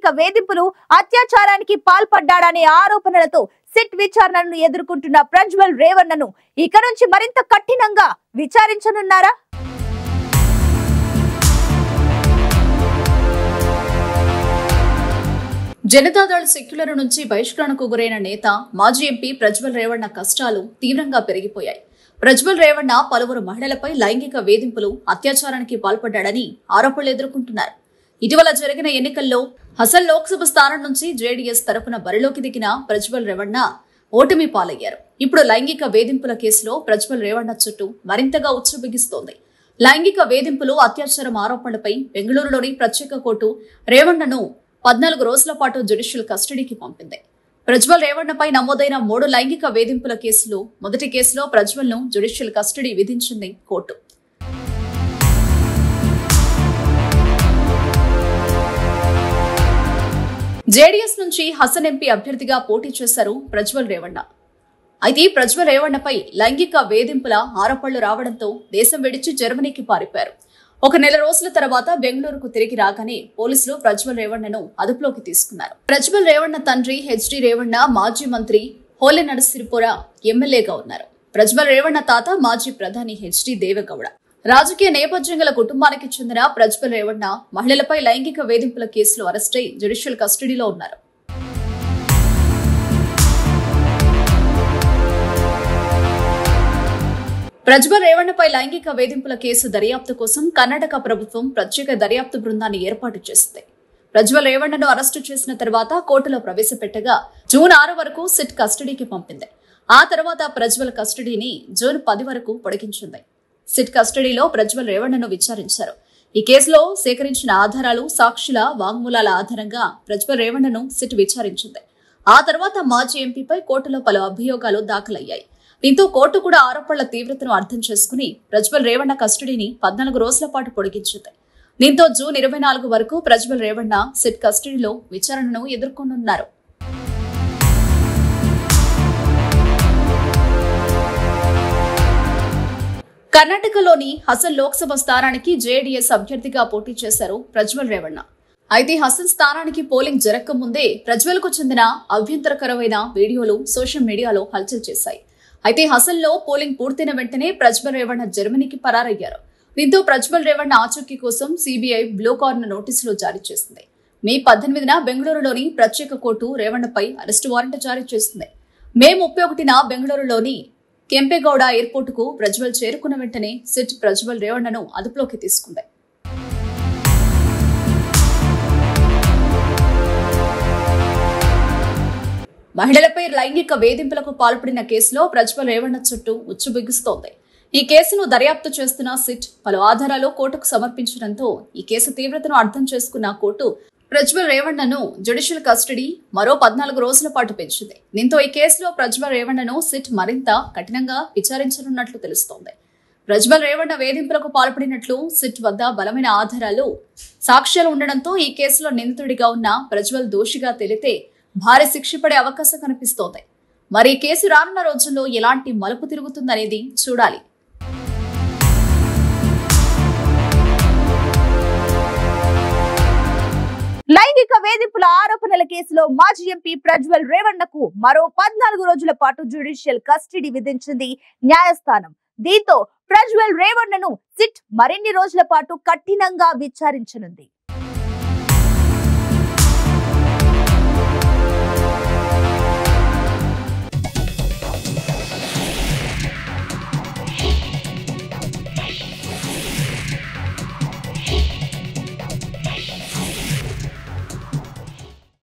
లైంగిక వేధింపులు అత్యాచారానికి పాల్పడ్డాడనే ఆరోపణలతో సిట్ విచారణను ఎదుర్కొంటున్న ప్రజ్వల్ రేవన్నను ఇక నుంచి మరింత కఠినంగా విచారించనున్నారా జనతాదళ్ సెక్యులర్ నుంచి బహిష్కరణకు గురైన నేత మాజీ ఎంపీ ప్రజ్వల్ రేవಣ್ణ కష్టాలు తీవ్రంగా పెరిగిపోయాయి ప్రజ్వల్ రేవಣ್ణ పలువురు మహిళలపై లైంగిక వేధింపులు అత్యాచారానికి పాల్పడ్డాడని ఆరోపణలు ఎదుర్కొంటున్నారు ఇటీవల జరిగిన ఎన్నికల్లో హసన్ లోక్సభ స్థానం నుంచి జేడీఎస్ తరపున బరిలోకి దిగిన ప్రజ్వల్ రేవಣ್ణ ఓటమి పాలయ్యారు ఇప్పుడు లైంగిక వేధింపుల కేసులో ప్రజ్వల్ రేవಣ್ణ చుట్టూ మరింతగా ఉచ్చబిగిస్తోంది లైంగిక వేధింపులు అత్యాచారం ఆరోపణలపై బెంగళూరులోని ప్రత్యేక కోర్టు రేవణ్ణను పద్నాలుగు రోజుల పాటు జ్యుడిషియల్ కస్టడీకి పంపింది ప్రజ్వల్ రేవణ్ణపై నమోదైన మూడు లైంగిక వేధింపుల కేసులో మొదటి కేసులో ప్రజ్వల్ను జ్యుడిషియల్ కస్టడీ విధించింది కోర్టు జేడీఎస్ నుంచి హసన్ ఎంపీ అభ్యర్థిగా పోటీ చేశారు ప్రజ్వల్ రేవಣ್ణ అయితే ఈ ప్రజ్వల్ రేవణ్ణపై లైంగిక వేధింపుల ఆరోపణలు రావడంతో దేశం విడిచి జర్మనీకి పారిపోయారు ఒక నెల రోజుల తర్వాత బెంగళూరుకు తిరిగి రాగానే పోలీసులు ప్రజ్వల్ రేవణ్ణను అదుపులోకి తీసుకున్నారు ప్రజ్వల్ రేవణ్ణ తండ్రి హెచ్డి రేవణ్ణ మాజీ మంత్రి హోలె నరసిరిపుర ఎమ్మెల్యేగా ఉన్నారు ప్రజ్వల్ రేవణ్ణ తాత మాజీ ప్రధాని హెచ్డి దేవగౌడ రాజకీయ నేపథ్యం గల కుటుంబానికి చెందిన ప్రజ్వల్ రేవణ్ణ మహిళలపై లైంగిక వేధింపుల కేసులో అరెస్టై జ్యుడిషియల్ కస్టడీలో ఉన్నారు ప్రజ్వల్ రేవణ్ణపై లైంగిక వేధింపుల కేసు దర్యాప్తు కోసం కర్ణాటక ప్రభుత్వం ప్రత్యేక దర్యాప్తు బృందాన్ని ఏర్పాటు చేసింది ప్రజ్వల్ రేవణ్ణను అరెస్టు చేసిన తర్వాత కోర్టులో ప్రవేశపెట్టగా జూన్ ఆరు వరకు సిట్ కస్టడీకి పంపింది ఆ తర్వాత ప్రజ్వల్ కస్టడీని జూన్ పది వరకు పొడిగించింది సిట్ కస్టడీలో ప్రజ్వల్ రేవణ్ణను విచారించారు ఈ కేసులో సేకరించిన ఆధారాలు సాక్షుల వాంగ్మూలాల ఆధారంగా ప్రజ్వల్ రేవణ్ణను సిట్ విచారించింది ఆ తర్వాత మాజీ ఎంపీపై కోర్టులో పలు అభియోగాలు దాఖలయ్యాయి దీంతో కోర్టు కూడా ఆరోపణల తీవ్రతను అర్థం చేసుకుని ప్రజ్వల్ రేవಣ್ణ కస్టడీని పద్నాలుగు రోజుల పాటు పొడిగించింది దీంతో జూన్ ఇరవై నాలుగు వరకు ప్రజ్వల్ రేవಣ್ణ సిట్ కస్టడీలో విచారణను ఎదుర్కొనున్నారు కర్ణాటకలోని హసన్ లోక్సభ స్థానానికి జేడీఎస్ అభ్యర్థిగా పోటీ చేశారు ప్రజ్వల్ రేవಣ್ణ అయితే హసన్ స్థానానికి పోలింగ్ జరగక ముందే ప్రజ్వల్ కు చెందిన అభ్యంతరకరమైన వీడియోలు సోషల్ మీడియాలో హల్చల్ చేశాయి అయితే హసన్ లో పోలింగ్ పూర్తయిన వెంటనే ప్రజ్వల్ రేవಣ್ణ జర్మనీకి పరారయ్యారు దీంతో ప్రజ్వల్ రేవಣ್ణ ఆచూకీ కోసం సిబిఐ బ్లూ కార్నర్ నోటీసులు జారీ చేసింది మే పద్దెనిమిదిన బెంగళూరులోని ప్రత్యేక కోర్టు రేవణ్ణపై అరెస్టు వారెంట్ జారీ చేసింది మే ముప్పై ఒకటిన బెంగళూరులోని కెంపేగౌడ ఎయిర్పోర్టుకు ప్రజ్వల్ చేరుకున్న వెంటనే సిట్ ప్రజ్వల్ రేవణ్ణను అదుపులోకి తీసుకుంది మహిళలపై లైంగిక వేధింపులకు పాల్పడిన కేసులో ప్రజ్వల్ రేవణ్ణ చుట్టూ ఉచ్చు బిగుస్తోంది ఈ కేసును దర్యాప్తు చేస్తున్న సిట్ పలు ఆధారాలు కోర్టుకు సమర్పించడంతో ఈ కేసు తీవ్రతను అర్థం చేసుకున్న కోర్టు ప్రజ్వల్ రేవణ్ణను జ్యుడిషియల్ కస్టడీ మరో పద్నాలుగు రోజుల పాటు పెంచింది దీంతో ఈ కేసులో ప్రజ్వల్ రేవణ్ణను సిట్ మరింత కఠినంగా విచారించనున్నట్లు తెలుస్తోంది ప్రజ్వల్ రేవణ్ణ వేధింపులకు పాల్పడినట్లు సిట్ వద్ద బలమైన ఆధారాలు సాక్ష్యాలు ఉండడంతో ఈ కేసులో నిందితుడిగా ఉన్న ప్రజ్వల్ దోషిగా తేలితే భారీ శిక్ష పడే అవకాశం కనిపిస్తోంది మరి ఈ కేసు రానున్న రోజుల్లో ఎలాంటి మలుపు తిరుగుతుందనేది చూడాలి లైంగిక వేధింపుల ఆరోపణల కేసులో మాజీ ఎంపీ ప్రజ్వల్ రేవణ్ణకు మరో పద్నాలుగు రోజుల పాటు జ్యుడిషియల్ కస్టడీ విధించింది న్యాయస్థానం దీంతో ప్రజ్వల్ రేవణ్ణను సిట్ మరిన్ని రోజుల పాటు కఠినంగా విచారించనుంది